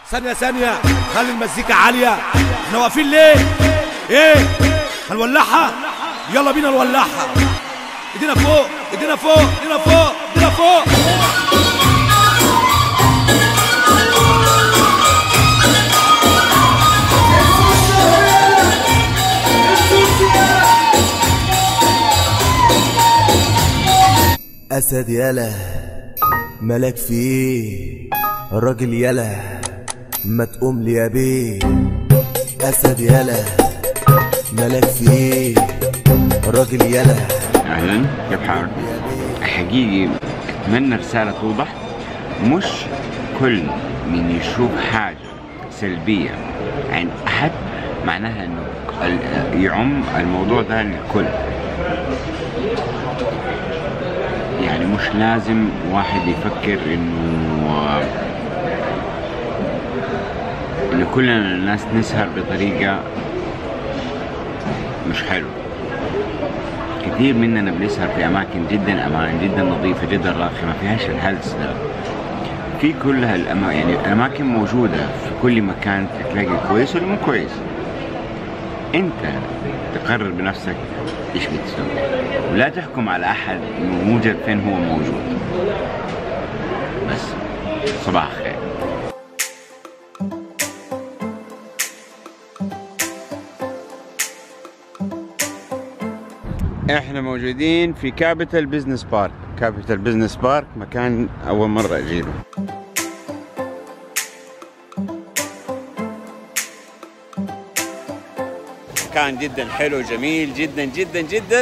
ثانية ثانية خلي المزيكا عالية احنا واقفين ليه؟ ايه؟ هنولعها؟ يلا بينا نولعها ايدينا فوق ايدينا فوق ايدينا فوق ايدينا فوق أسد يلا ملك فيه راجل يلا ما تقوم لي يا بيه أسد يلا ملك فيه راجل يلا اهلا كيف حالك؟ حقيقي اتمنى رسالة توضح مش كل من يشوف حاجة سلبية عن احد معناها انه ال- يعم الموضوع ده للكل يعني مش لازم واحد يفكر انه انه كلنا الناس نسهر بطريقة مش حلوة كثير مننا بنسهر في اماكن جدا امان جدا نظيفه جدا راقيه ما فيهاش الهلس ده في كل هالأما يعني الاماكن موجوده في كل مكان تلاقي كويس ولا مو كويس انت تقرر بنفسك ايش بتسوي ولا تحكم على احد موجود فين هو موجود بس صباح الخير احنا موجودين في كابيتال بزنس بارك كابيتال بزنس بارك مكان اول مره اجيله مكان جدا حلو جميل جدا جدا جدا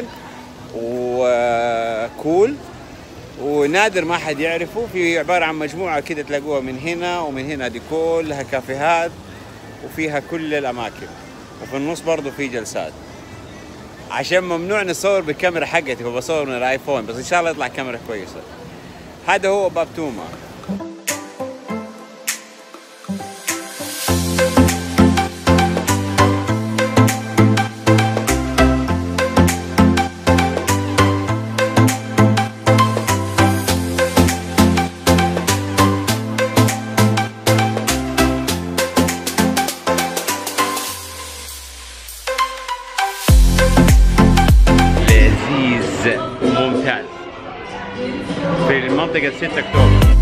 وكول ونادر ما حد يعرفه في عبارة عن مجموعة كده تلاقوها من هنا ومن هنا دي كلها كافيهات وفيها كل الأماكن وفي النص برضو في جلسات عشان ممنوع نصور بالكاميرا حقتي فبصور من الايفون بس ان شاء الله يطلع كاميرا كويسه هذا هو باب توما لذيذ وممتاز في منطقة 6 اكتوبر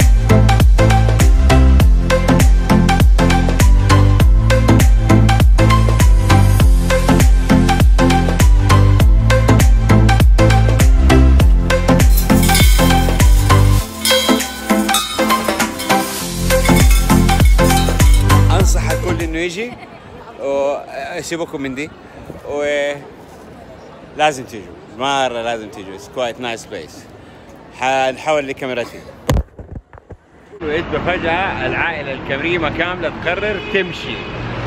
انصح الكل انه يجي وسيبكم من دي ولازم تيجوا مرة لازم تيجوا اتس كوايت نايس بليس حنحول لكاميرتي وانت فجأة العائلة الكريمة كاملة تقرر تمشي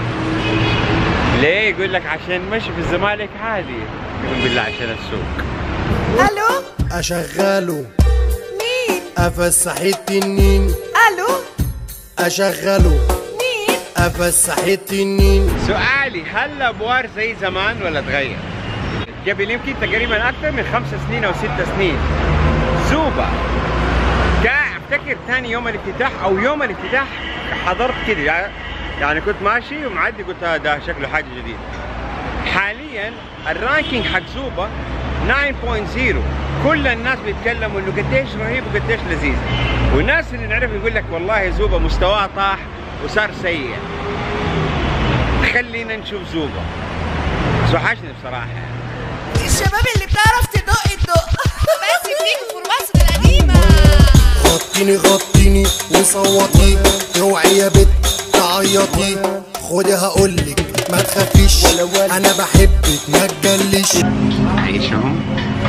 ليه؟ يقول لك عشان مشي في الزمالك عادي يقول بالله عشان السوق الو اشغله مين افسح التنين الو اشغله مين افسح التنين سؤالي هل الابوار زي زمان ولا تغير؟ قبل يمكن تقريبا اكثر من خمس سنين او ست سنين زوبا كا افتكر ثاني يوم الافتتاح او يوم الافتتاح حضرت كده يعني, يعني كنت ماشي ومعدي قلت هذا ده شكله حاجه جديده حاليا الرانكينج حق زوبا 9.0 كل الناس بيتكلموا انه قديش رهيب وقديش لذيذ والناس اللي نعرف يقول لك والله زوبا مستواه طاح وصار سيء خلينا نشوف زوبا بس وحشني بصراحه يعني. الشباب اللي بتعرف تدق الدق بس فيك في مصر القديمة غطيني غطيني وصوتي اوعي يا بت تعيطي خدي هقولك ما تخافيش انا بحبك ما تجليش عيشهم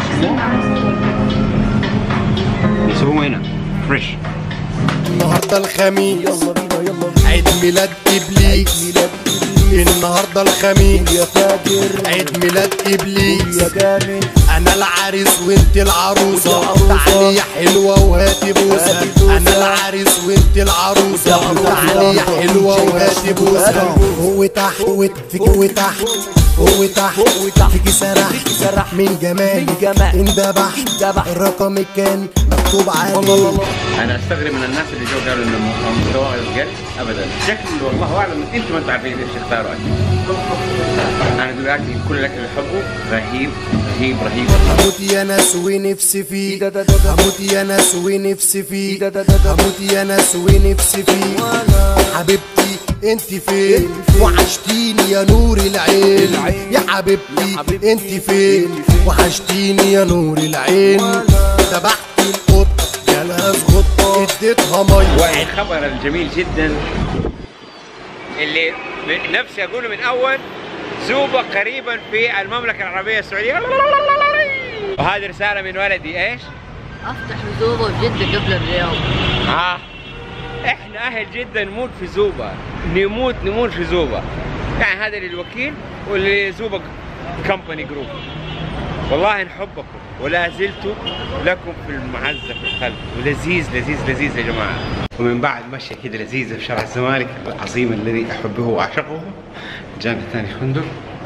يسووا هنا فريش النهارده الخميس عيد ميلاد ابليس النهارده الخميس يا فاجر عيد ميلاد ابليس يا جامد انا العريس وانت العروسه تعالي يا حلوه وهاتي بوسه انا العريس وانت العروسه تعالي يا حلوه وهاتي بوسه هو تحت هو فيك هو تحت هو تحت فيكي سرح من جمالي اندبح الرقم كان مكتوب عليه انا استغرب من الناس اللي جو قالوا انه مستواه قل ابدا شكل والله اعلم انتم ما انتم عارفين ايش اختاروا اكل انا اقول اكل كل الاكل اللي احبه رهيب رهيب رهيب هموت يا ناس ونفسي فيه هموت يا ناس ونفسي فيه هموت يا ناس ونفسي فيه حبيبتي انت فين وحشتيني يا نور العين يا حبيبتي انت فين وحشتيني يا نور العين ذبحت القطه جالها غطه اديتها ميه والخبر الجميل جدا اللي نفسي اقوله من اول زوبة قريبا في المملكة العربية السعودية وهذه رسالة من ولدي ايش؟ افتح زوبة بجدة قبل الرياض اه احنا اهل جدة نموت في زوبة نموت نموت في زوبة يعني هذا للوكيل ولزوبة كمباني جروب والله نحبكم ولا زلت لكم في المعزة في القلب ولذيذ لذيذ لذيذ يا جماعة ومن بعد مشية كده لذيذة في شارع الزمالك العظيم الذي أحبه وأعشقه جانب ثاني فندق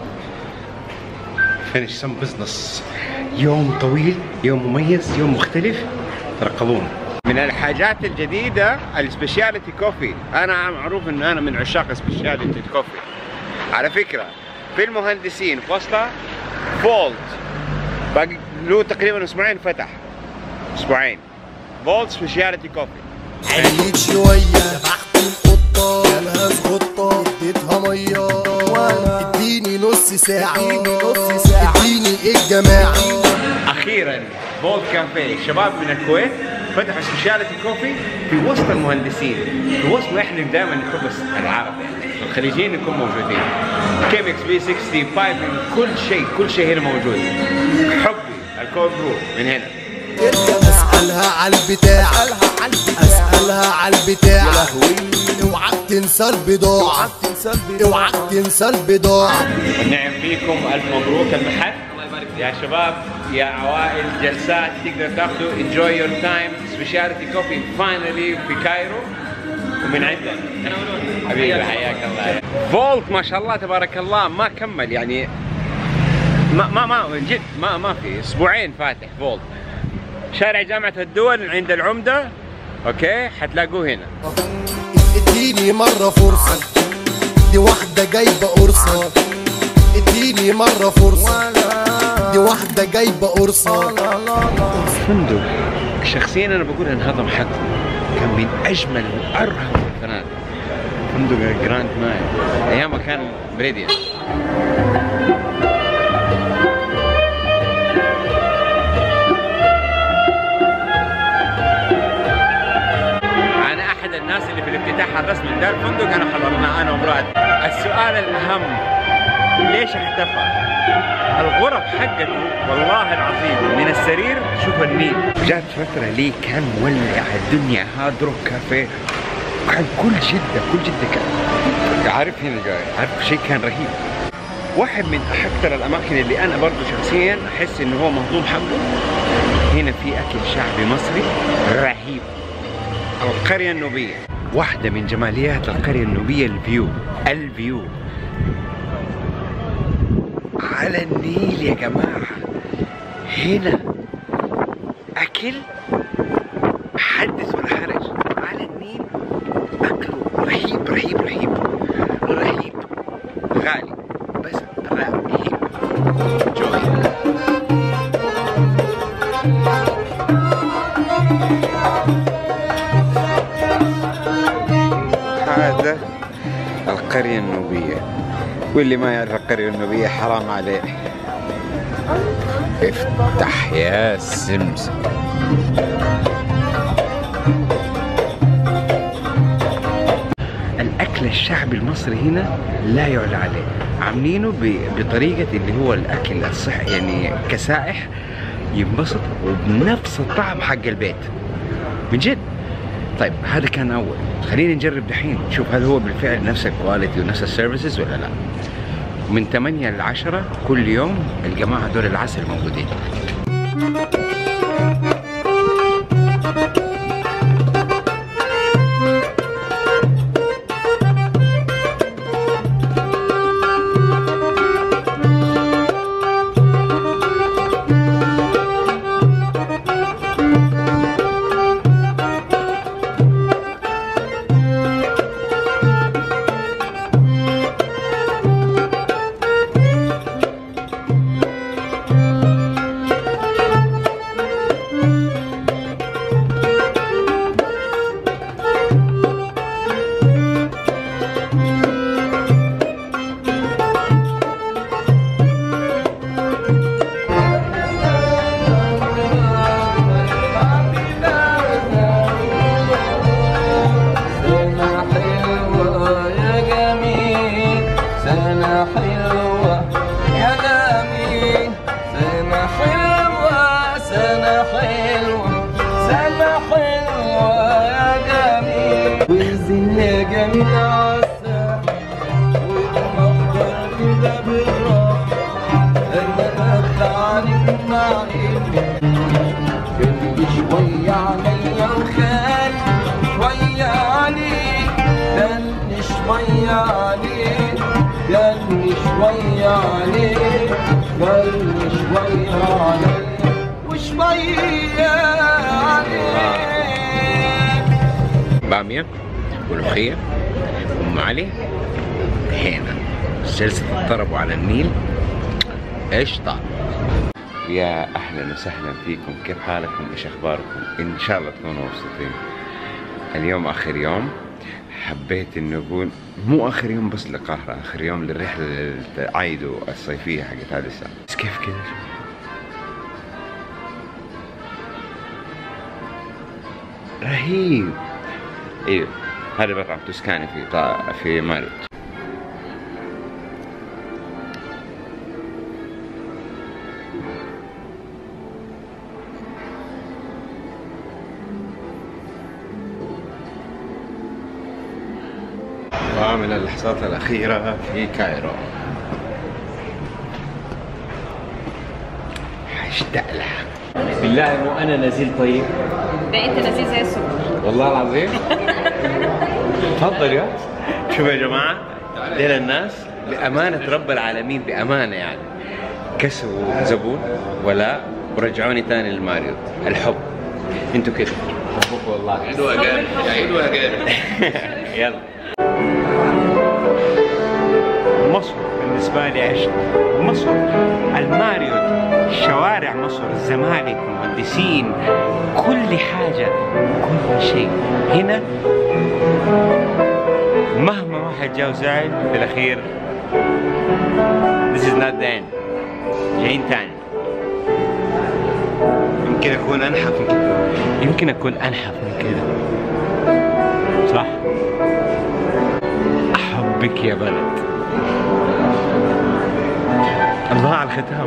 فينش سم بزنس يوم طويل يوم مميز يوم مختلف ترقبونا من الحاجات الجديدة السبيشاليتي كوفي أنا معروف إن أنا من عشاق سبيشاليتي كوفي على فكرة في المهندسين في وسطها فولت باقي له تقريبا اسبوعين فتح اسبوعين فولت سبيشاليتي كوفي عليت شوية ذبحت القطة جالها غطة اديتها مية اديني نص ساعة نص ساعة اديني ايه الجماعة اخيرا فولت كافيه شباب من الكويت فتحوا سبيشاليتي كوفي في وسط المهندسين في وسط واحنا دائما نحب العرب يعني الخليجيين نكون موجودين كيمكس بي 60 بايبنج كل شيء كل شيء هنا موجود حبي الكود برو من هنا اسألها على البتاع اسألها على البتاع اوعك تنسى البضاعة اوعك تنسى البضاعة النعم فيكم الف مبروك المحل يا شباب يا عوائل جلسات تقدر تاخذوا enjoy your time specialty coffee finally في كايرو ومن عندنا حبيبي حياك الله فولت ما شاء الله تبارك الله ما كمل يعني ما ما ما جد ما ما في اسبوعين فاتح فولت شارع جامعة الدول عند العمدة اوكي حتلاقوه هنا اديني مرة فرصة دي واحدة جايبة قرصة اديني مرة فرصة دي واحدة جايبة قرصة فندق شخصيا انا بقول انهضم حقه كان من اجمل وارهب الفنادق فندق جراند مايل ايام ما كان بريديان انا احد الناس اللي في الافتتاح الرسمي لدار الفندق انا حضرنا انا ومراتي السؤال الاهم ليش اختفى الغرف حقته والله العظيم من السرير شوف النيل جات فترة لي كان مولع الدنيا هارد روك كافيه كان كل جدة كل جدة كان عارف هنا جاي عارف شيء كان رهيب واحد من أكثر الأماكن اللي أنا برضو شخصيا أحس إنه هو مهضوم حقه هنا في أكل شعبي مصري رهيب القرية النوبية واحدة من جماليات القرية النوبية الفيو الفيو على النيل يا جماعة هنا أكل حدث ولا حرج على النيل أكله رهيب رهيب رهيب رهيب غالي بس رهيب جوي هذا القرية النوبية واللي ما يعرف القرية النوبية حرام عليه افتح يا سمسم الأكل الشعبي المصري هنا لا يعلى عليه عاملينه ب- بطريقة اللي هو الأكل الصحي يعني كسائح ينبسط وبنفس الطعم حق البيت من جد طيب هذا كان أول خلينا نجرب دحين نشوف هل هو بالفعل نفس الكواليتي ونفس السيرفيسز ولا لا من 8 ل 10 كل يوم الجماعة دول العسل موجودين انا خالق ما قلبي شوية عليا وخال شوية عليك دلني شوية عليك دلني شوية عليك دلني شوية عليك وشوية عليك بامية ملوخية أم علي هنا جلسة الطرب على النيل قشطة يا أهلا وسهلا فيكم كيف حالكم إيش أخباركم إن شاء الله تكونوا مبسوطين اليوم آخر يوم حبيت إنه أقول مو آخر يوم بس للقاهرة آخر يوم للرحلة عايدو الصيفية حقت هذه السنة بس كيف كذا رهيب ايوه هذا مطعم توسكاني في طا... في ماريوت ومن اللحظات الأخيرة في كايرو اشتاق لها بالله مو انا نزيل طيب ده انت لذيذ زي السكر والله العظيم تفضل يا شوفوا يا جماعة ديل الناس بأمانة رب العالمين بأمانة يعني كسروا زبون ولا ورجعوني تاني للماريوت الحب انتوا كده والله عيدوا اقارب عيدوا اقارب يلا مصر بالنسبة لي عشق مصر الماريوت شوارع مصر الزمالك المهندسين كل حاجة كل شيء هنا مهما واحد جا وزعل في الأخير This is not the end جايين تاني يمكن أكون أنحف من كده يمكن أكون أنحف من كده صح أحبك يا بلد الله على الختام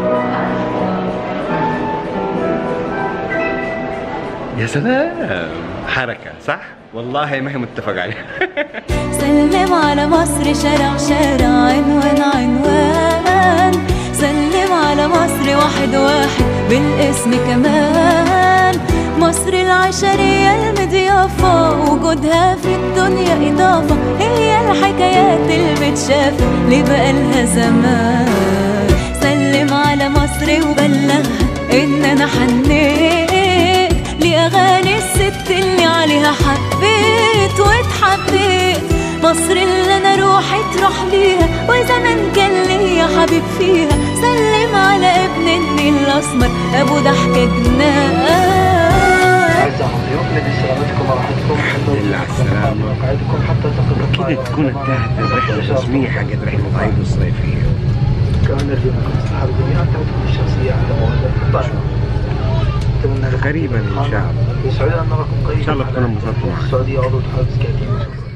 يا سلام حركة صح؟ والله ما هي متفق عليها سلم على مصر شارع شارع عنوان عنوان سلم على مصر واحد واحد بالاسم كمان مصر العشرية المضيافة وجودها في الدنيا إضافة هي الحكايات المتشافة اللي بقالها زمان سلم على مصر وبلغها إن أنا حنيت لأغاني الست اللي عليها حبيت واتحبيت مصر اللي أنا روحي تروح ليها وزمان كان ليا حبيب فيها سلم على ابن النيل الأسمر أبو ضحكة جنان الحمد لله على السلامة كده تكون انتهت الرحلة الرسمية حقت رحلة عيد الصيفية كمان نرجو منكم تستحقوا جميعا تعطوني الشخصية على مواضيع قريبا ان شاء الله يسعدنا ان نراكم قريبا إن شاء الله تكونوا انبسطتوا معنا. السعودية عضو اتحاد سكاكين